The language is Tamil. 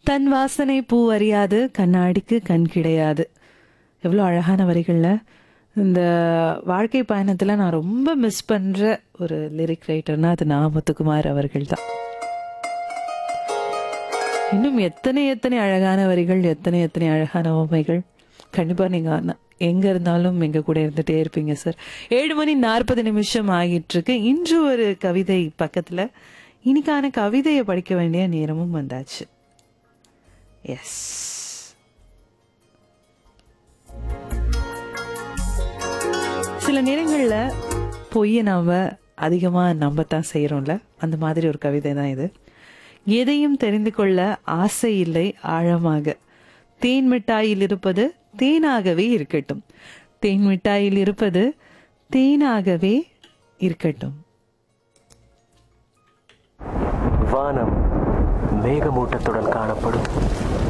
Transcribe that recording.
தன் வாசனை பூ அறியாது கண்ணாடிக்கு கண் கிடையாது எவ்வளோ அழகான வரிகள்ல இந்த வாழ்க்கை பயணத்தில் நான் ரொம்ப மிஸ் பண்ணுற ஒரு லிரிக் ரைட்டர்னா அது நான் முத்துக்குமார் அவர்கள் தான் இன்னும் எத்தனை எத்தனை அழகான வரிகள் எத்தனை எத்தனை அழகான உண்மைகள் கண்டிப்பாக நீங்கள் எங்கே இருந்தாலும் எங்கள் கூட இருந்துகிட்டே இருப்பீங்க சார் ஏழு மணி நாற்பது நிமிஷம் ஆகிட்டு இருக்கு இன்று ஒரு கவிதை பக்கத்தில் இன்னைக்கான கவிதையை படிக்க வேண்டிய நேரமும் வந்தாச்சு எஸ் சில நேரங்களில் பொய்யை நாம் அதிகமாக நம்பத்தான் செய்கிறோம்ல அந்த மாதிரி ஒரு கவிதை தான் இது எதையும் தெரிந்து கொள்ள ஆசை இல்லை ஆழமாக தேன் மிட்டாயில் இருப்பது தேனாகவே இருக்கட்டும் தேன் மிட்டாயில் இருப்பது தேனாகவே இருக்கட்டும் வானம் மேகமூட்டத்துடன் காணப்படும்